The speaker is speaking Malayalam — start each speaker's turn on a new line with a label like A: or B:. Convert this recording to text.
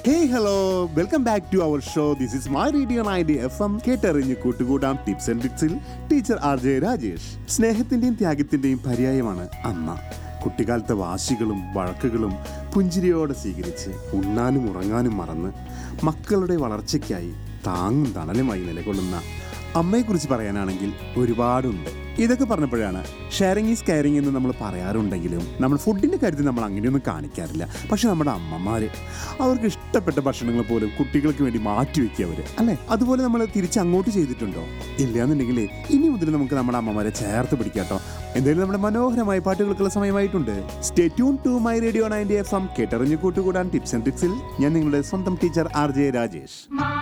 A: hey hello welcome back to our show this is my radio ninety F M കേട്ടറിഞ്ഞ് കൂട്ടുകൂടാം ടിപ്സ് ആൻഡ് ടിപ്സിൽ ടീച്ചർ ആർ ജെ രാജേഷ് സ്നേഹത്തിന്റെയും ത്യാഗത്തിന്റെയും പര്യായമാണ് അമ്മ കുട്ടിക്കാലത്തെ വാശികളും വഴക്കുകളും പുഞ്ചിരിയോടെ സ്വീകരിച്ച് ഉണ്ണാനും ഉറങ്ങാനും മറന്ന് മക്കളുടെ വളർച്ചയ്ക്കായി താങ്ങും തണലുമായി നിലകൊള്ളുന്ന അമ്മയെക്കുറിച്ച് പറയാനാണെങ്കിൽ ഒരുപാടുണ്ട് ഇതൊക്കെ പറഞ്ഞപ്പോഴാണ് ഷെയറിങ് ഈസ് കെയറിങ് എന്ന് നമ്മൾ പറയാറുണ്ടെങ്കിലും നമ്മൾ ഫുഡിൻ്റെ കാര്യത്തിൽ നമ്മൾ അങ്ങനെയൊന്നും കാണിക്കാറില്ല പക്ഷെ നമ്മുടെ അമ്മമാർ അവർക്ക് ഇഷ്ടപ്പെട്ട ഭക്ഷണങ്ങൾ പോലും കുട്ടികൾക്ക് വേണ്ടി മാറ്റി വെക്കുക അവർ അല്ലേ അതുപോലെ നമ്മൾ തിരിച്ച് അങ്ങോട്ട് ചെയ്തിട്ടുണ്ടോ ഇല്ലയെന്നുണ്ടെങ്കിൽ ഇനി മുതൽ നമുക്ക് നമ്മുടെ അമ്മമാരെ ചേർത്ത് പിടിക്കാട്ടോ എന്തായാലും നമ്മുടെ മനോഹരമായ പാട്ടുകൾക്കുള്ള സമയമായിട്ടുണ്ട് stay tune to my radio ninety F M കേട്ടറിഞ്ഞു കൂട്ടുകൂടാൻ ടിപ്സ് ആൻഡ് ടിപ്സിൽ ഞാൻ നിങ്ങളുടെ സ്വന്തം ടീച്ചർ ആർ ജെ രാജേഷ്